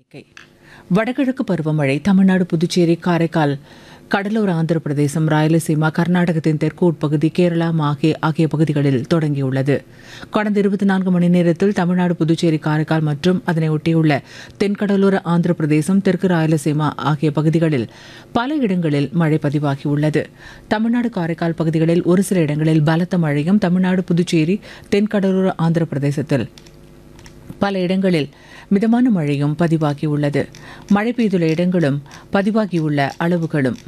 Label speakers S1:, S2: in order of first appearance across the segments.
S1: அறிக்கை வடகிழக்கு பருவமழை தமிழ்நாடு புதுச்சேரி காரைக்கால் கடலோர ஆந்திர பிரதேசம் ராயலசீமா கர்நாடகத்தின் தெற்கு உட்பகுதி கேரளா மாஹே ஆகிய பகுதிகளில் தொடங்கியுள்ளது கடந்த இருபத்தி நான்கு மணி நேரத்தில் தமிழ்நாடு புதுச்சேரி காரைக்கால் மற்றும் அதனை ஒட்டியுள்ள தென்கடலோர ஆந்திர பிரதேசம் தெற்கு ராயலசீமா ஆகிய பகுதிகளில் பல இடங்களில் மழை பதிவாகியுள்ளது தமிழ்நாடு காரைக்கால் பகுதிகளில் ஒரு சில இடங்களில் பலத்த மழையும் தமிழ்நாடு புதுச்சேரி தென்கடலோர ஆந்திர பிரதேசத்தில் பல இடங்களில் மிதமான மழையும் பதிவாகியுள்ளது மழை பெய்துள்ள இடங்களும் பதிவாகியுள்ள அளவுகளும்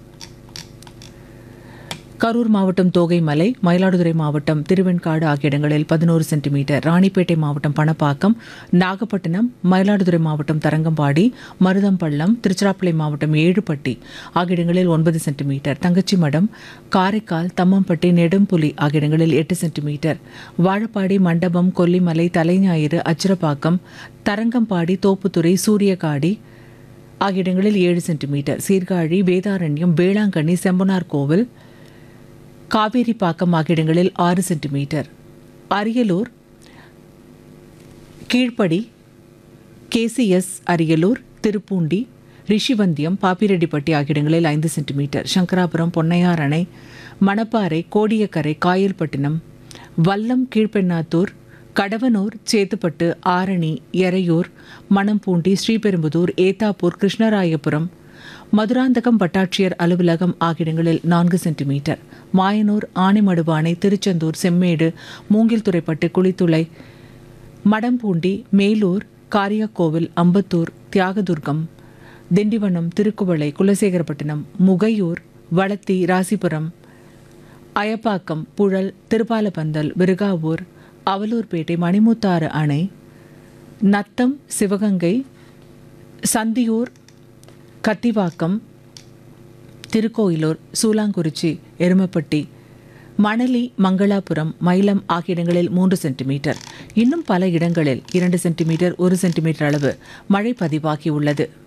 S1: கரூர் மாவட்டம் தோகைமலை மயிலாடுதுறை மாவட்டம் திருவெண்காடு ஆகிய இடங்களில் பதினோரு சென்டிமீட்டர் ராணிப்பேட்டை மாவட்டம் பணப்பாக்கம் நாகப்பட்டினம் மயிலாடுதுறை மாவட்டம் தரங்கம்பாடி மருதம்பள்ளம் திருச்சிராப்பள்ளி மாவட்டம் ஏழுப்பட்டி ஆகிய இடங்களில் ஒன்பது சென்டிமீட்டர் தங்கச்சிமடம் காரைக்கால் தம்மம்பட்டி நெடும்புலி ஆகிய இடங்களில் எட்டு சென்டிமீட்டர் வாழப்பாடி மண்டபம் கொல்லிமலை தலைஞாயிறு அச்சிரப்பாக்கம் தரங்கம்பாடி தோப்புத்துறை சூரியகாடி ஆகிய இடங்களில் ஏழு சென்டிமீட்டர் சீர்காழி வேதாரண்யம் வேளாங்கண்ணி செம்பனார் கோவில் காவேரிப்பாக்கம் ஆகிய இடங்களில் ஆறு சென்டிமீட்டர் அரியலூர் கீழ்ப்படி கேசிஎஸ் அரியலூர் திருப்பூண்டி ரிஷிவந்தியம் பாப்பிரெட்டிப்பட்டி ஆகிய இடங்களில் ஐந்து சென்டிமீட்டர் சங்கராபுரம் பொன்னையார் அணை மணப்பாறை கோடியக்கரை காயல்பட்டினம் வல்லம் கீழ்பெண்ணாத்தூர் கடவனூர் சேத்துப்பட்டு ஆரணி எறையூர் மணம்பூண்டி ஸ்ரீபெரும்புதூர் ஏத்தாப்பூர் கிருஷ்ணராயபுரம் மதுராந்தகம் வட்டாட்சியர் அலுவலகம் ஆகிய இடங்களில் நான்கு சென்டிமீட்டர் மாயனூர் ஆனைமடுவானை திருச்செந்தூர் செம்மேடு மூங்கில்துறைப்பட்டு குளித்துளை மடம்பூண்டி மேலூர் காரியக்கோவில் அம்பத்தூர் தியாகதுர்கம் திண்டிவனம் திருக்குவளை குலசேகரப்பட்டினம் முகையூர் வளத்தி ராசிபுரம் அயப்பாக்கம் புழல் திருப்பாலப்பந்தல் விருகாவூர் அவலூர்பேட்டை மணிமுத்தாறு அணை நத்தம் சிவகங்கை சந்தியூர் கத்திவாக்கம் திருக்கோயிலூர் சூலாங்குறிச்சி எருமப்பட்டி மணலி மங்களாபுரம் மயிலம் ஆகிய இடங்களில் மூன்று சென்டிமீட்டர் இன்னும் பல இடங்களில் இரண்டு சென்டிமீட்டர் ஒரு சென்டிமீட்டர் அளவு மழை பதிவாகியுள்ளது